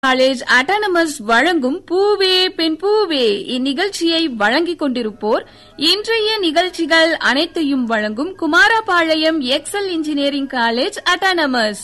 College autonomous வழங்கும் பூவே பெண் பூவே இந்நிகழ்ச்சியை வழங்கிக் கொண்டிருப்போர் இன்றைய நிகழ்ச்சிகள் அனைத்தையும் வழங்கும் Kumarapalayam Excel engineering college autonomous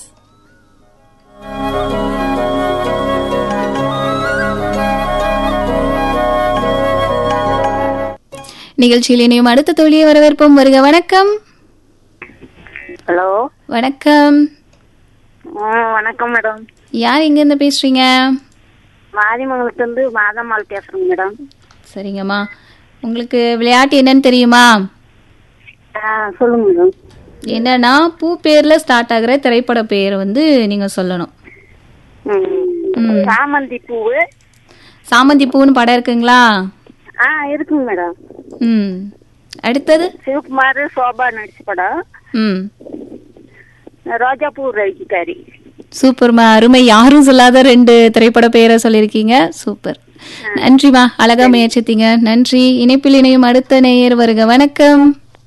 நிகழ்ச்சியில் இணையும் அடுத்த தோழியை வரவேற்போம் வருக வணக்கம் ஹலோ வணக்கம் ஆ வணக்கம் மேடம் யார் எங்க இருந்து பேசுறீங்க மாரிமங்கலத்துலேருந்து மாதம்மாள் பேசுகிறேங்க மேடம் சரிங்கம்மா உங்களுக்கு விளையாட்டு என்னன்னு தெரியுமா ஆ சொல்லுங்க மேடம் என்னன்னா பூ பேர்ல ஸ்டார்ட் ஆகுற திரைப்பட பேர் வந்து நீங்க சொல்லணும் ம் ம். சாமந்தி பூவு சாமந்தி பூன்னு படம் இருக்குங்களா ஆ இருக்குங்க மேடம் ம் அடுத்தது சிவகுமார் சோபா நடிச்ச படம் ம் ரோஜா பூ ரவிக்காரி சூப்பர்மா அருமை யாரும் சொல்லாத ரெண்டு திரைப்பட பெயரை சொல்லியிருக்கீங்க சூப்பர் நன்றிமா அழகா முயற்சித்தீங்க நன்றி இணைப்பில் இணையும் அடுத்த நேயர் வருக வணக்கம்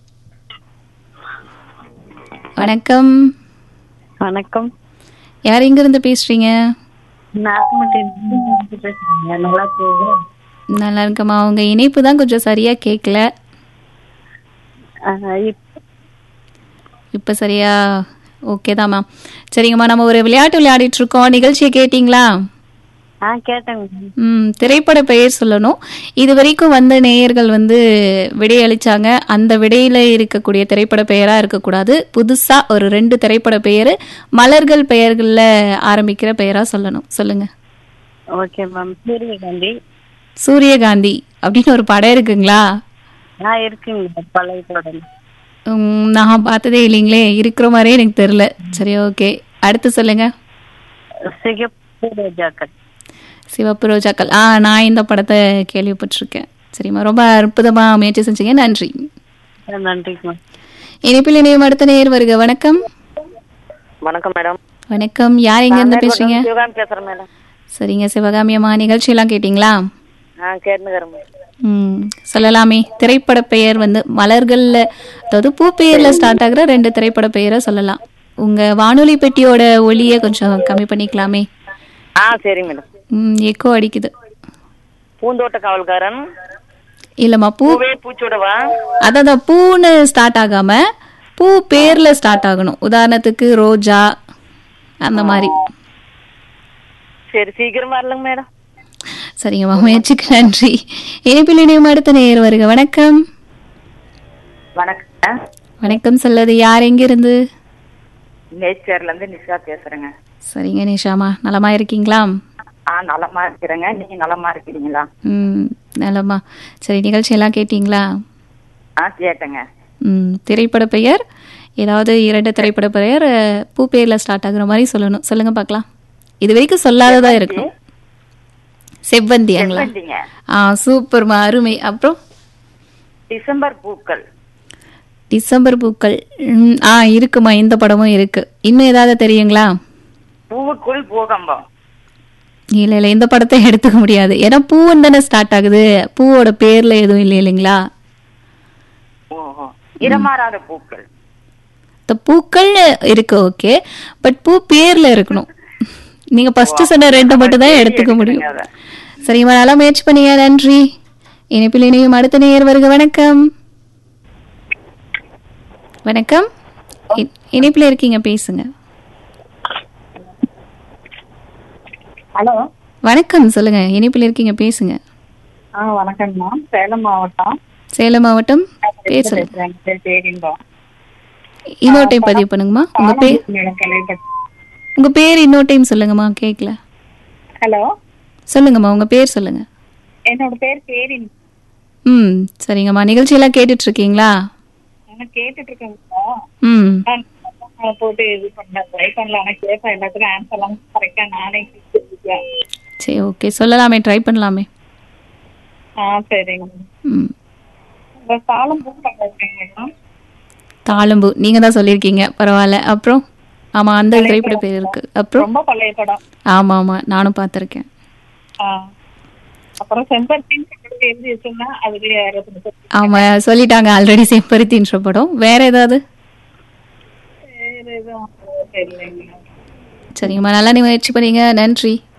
வணக்கம் வணக்கம் யார் எங்க இருந்து பேசுறீங்க நல்லா நல்லா இருக்கம்மா உங்க இணைப்பு தான் கொஞ்சம் சரியா கேட்கல இப்ப சரியா ஓகே தாம்மா சரிங்கம்மா நம்ம ஒரு விளையாட்டு விளையாடிட்டு இருக்கோம் நிகழ்ச்சியை கேட்டீங்களா ஆ கேட்டேங்க ம் திரைப்பட பெயர் சொல்லணும் இது வரைக்கும் வந்த நேயர்கள் வந்து விடையளிச்சாங்க அந்த விடையில இருக்கக்கூடிய திரைப்பட பெயரா இருக்கக்கூடாது புதுசா ஒரு ரெண்டு திரைப்பட பெயர் மலர்கள் பெயர்கள்ல ஆரம்பிக்கிற பெயரா சொல்லணும் சொல்லுங்க ஓகே மேம் சூரியகாந்தி சூரியகாந்தி அப்படின்னு ஒரு படம் இருக்குங்களா ஆ இருக்குங்க பழைய படம் உம், நான் பார்த்ததே இல்லைங்களே இருக்கிற மாதிரியே எனக்கு தெரியல சரி ஓகே அடுத்து சொல்லுங்க சிகப்பு ரோஜாக்கள் சிவப்பு ரோஜாக்கள் ஆ நான் இந்த படத்தை கேள்விப்பட்டிருக்கேன் சரிம்மா ரொம்ப அற்புதமா முயற்சி செஞ்சீங்க நன்றி நன்றிங்க மேம் இணைப்பில் இணையம் அடுத்த நேர் வருக வணக்கம் வணக்கம் மேடம் வணக்கம் யார் எங்க இருந்து பேசுறீங்க சிவகாந்த் பேசுகிறேன் மேடம் சரிங்க சிவகாமி அம்மா நிகழ்ச்சி எல்லாம் கேட்டீங்களா ஆ கேட்டுக்கிறேன் மேடம் ம் சொல்லலாமே திரைப்பட பெயர் வந்து மலர்கள்ல அதாவது பூ பெயர்ல ஸ்டார்ட் ஆகுற ரெண்டு திரைப்பட பெயரை சொல்லலாம் உங்க வானொலி பெட்டியோட ஒளியை கொஞ்சம் கம்மி பண்ணிக்கலாமே ஆ சரி மேடம் ம் எக்கோ அடிக்குது பூந்தோட்ட காவல்காரன் இல்லம்மா பூ பூவே பூச்சோடவா அதான் பூன்னு ஸ்டார்ட் ஆகாம பூ பேர்ல ஸ்டார்ட் ஆகணும் உதாரணத்துக்கு ரோஜா அந்த மாதிரி சரி சீக்கிரம் வரலங்க மேடம் சரிங்கம்மா முயற்சிக்கு நன்றி இணைப்பில் இணையம் அடுத்த நேர் வருக வணக்கம் வணக்கம் வணக்கம் சொல்லது யார் எங்கிருந்து நேச்சர்ல இருந்து நிஷா பேசுறேங்க சரிங்க நிஷாமா நலமா இருக்கீங்களா ஆ நலமா இருக்கிறேங்க நீங்க நலமா இருக்கிறீங்களா ம் நலமா சரி நிகழ்ச்சி எல்லாம் கேட்டீங்களா ஆ கேட்டேங்க ம் திரைப்பட பெயர் ஏதாவது இரண்டு திரைப்பட பெயர் அஹ், பூ பேர்ல ஸ்டார்ட் ஆகுற மாதிரி சொல்லணும் சொல்லுங்க பார்க்கலாம் இது வரைக்கும் சொல்லாததா இருக்கணும் செவ்வந்தியாங்களா செவ்வந்திங்க ஆ சூப்பர்மா அருமை அப்புறம் டிசம்பர் பூக்கள் டிசம்பர் பூக்கள் ம், ஆ இருக்குமா இந்த படமும் இருக்கு இன்னும் ஏதாவது தெரியுங்களா பூவுக்குள் பூகம்பம் இல்ல இல்ல இந்த படத்தை எடுத்துக்க முடியாது ஏன்னா பூன்னு தானே ஸ்டார்ட் ஆகுது பூவோட பேர்ல எதுவும் இல்லை இல்லைங்களா ஓஹோ இடமாறாத பூக்கள் இந்த பூக்கள் இருக்கு ஓகே பட் பூ பேர்ல இருக்கணும் நீங்க ஃபர்ஸ்ட் சொன்ன ரெண்டு மட்டும் தான் எடுத்துக்க முடியும் அத. சரிம்மா நல்லா முயற்சி பண்ணீங்க நன்றி இணைப்பில் இணையும் அடுத்த நேயர் வருக வணக்கம் வணக்கம் இ- இணைப்பில் இருக்கீங்க பேசுங்க ஹலோ வணக்கம் சொல்லுங்க இணைப்பில் இருக்கீங்க பேசுங்க ஆ வணக்கங்கம்மா சேலம் மாவட்டம் சேலம் மாவட்டம் பேர் சொல்லுங்க பேசுறேன் பேர் பேரின்பம் இன்னொரு டைம் பதிவு பண்ணுங்கம்மா உங்க பேர் மேடம் கலைப்பட் உங்க பேர் இன்னொரு டைம் சொல்லுங்கம்மா கேட்கல ஹலோ சொல்லுங்கம்மா உங்க பேர் சொல்லுங்க என்னோட பேர் பேரின் ம் சரிங்கம்மா நிகழ்ச்சியெல்லாம் கேட்டுட்டு இருக்கீங்களா நான் கேட்டுட்டு இருக்கேங்கப்பா ம் நான் போட்டு இது பண்ண ட்ரை பண்ணல ஆனா கேட்பேன் எல்லாத்துக்கும் ஆன்சர் எல்லாம் கரெக்டா நானே கேட்டுருக்கேன் சரி ஓகே சொல்லலாமே ட்ரை பண்ணலாமே ஆ சரிங்க ம் இந்த சாலம் பூ பண்ணிருக்கேங்க மேடம் தாளம்பூ நீங்க தான் சொல்லியிருக்கீங்க பரவாயில்ல அப்புறம் ஆமா அந்த திரைப்பட பேர் இருக்கு அப்புறம் ரொம்ப பழைய படம் ஆமா ஆமா நானும் பார்த்திருக்கேன் ஆ. அப்புறம் செம்பருத்தின்னு சொல்லிட்டு எழுதி வச்சோம்னா அதுலயே யாராவது ஆமா சொல்லிட்டாங்க ஆல்ரெடி செம்பருத்தின்ற படம் வேற ஏதாவது வேற எதுவும் தெரியலைங்க சரிங்கம்மா நல்லா நீ முயற்சி பண்ணீங்க நன்றி